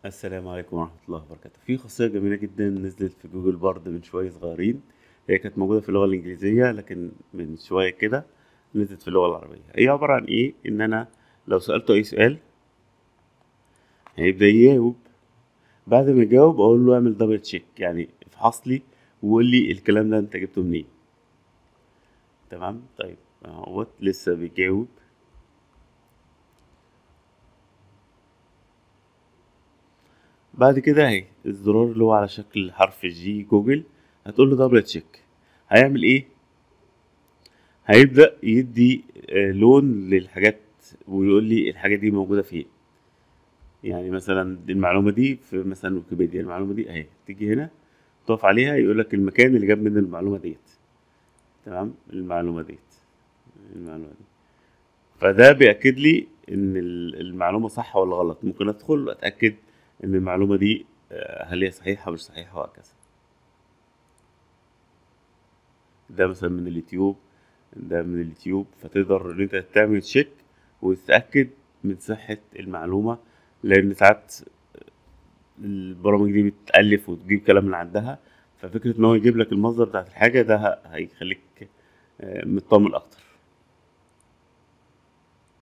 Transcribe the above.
السلام عليكم ورحمة الله وبركاته في خاصية جميلة جدا نزلت في جوجل بارد من شوية صغيرين هي كانت موجودة في اللغة الإنجليزية لكن من شوية كده نزلت في اللغة العربية هي عبارة عن إيه إن أنا لو سألته أي سؤال هيبدأ يجاوب بعد ما يجاوب أقول له اعمل دبل تشيك يعني افحص لي وقول لي الكلام ده أنت جبته منين تمام طيب اهوت لسه بيجاوب بعد كده اهي الزرار اللي هو على شكل حرف جي جوجل هتقول له دبل تشيك هيعمل ايه هيبدأ يدي آه، لون للحاجات ويقول لي الحاجة دي موجودة فين يعني مثلا المعلومة دي في مثلا ويكيبيديا المعلومة دي اهي تيجي هنا تقف عليها يقول لك المكان اللي جاب منه المعلومة ديت تمام المعلومة ديت المعلومة دي فده بيأكد لي إن ال- المعلومة صح ولا غلط ممكن أدخل وأتأكد إن المعلومة دي آه، هل هي صحيحة مش صحيحة وهكذا ده مثلا من اليوتيوب ده من اليوتيوب فتقدر إن أنت تعمل تشيك وتتأكد من صحة المعلومة لأن ساعات البرامج دي بتألف وتجيب كلام من عندها ففكرة إن هو يجيب لك المصدر بتاعت الحاجة ده ه- هيخليك آه، مطمن أكتر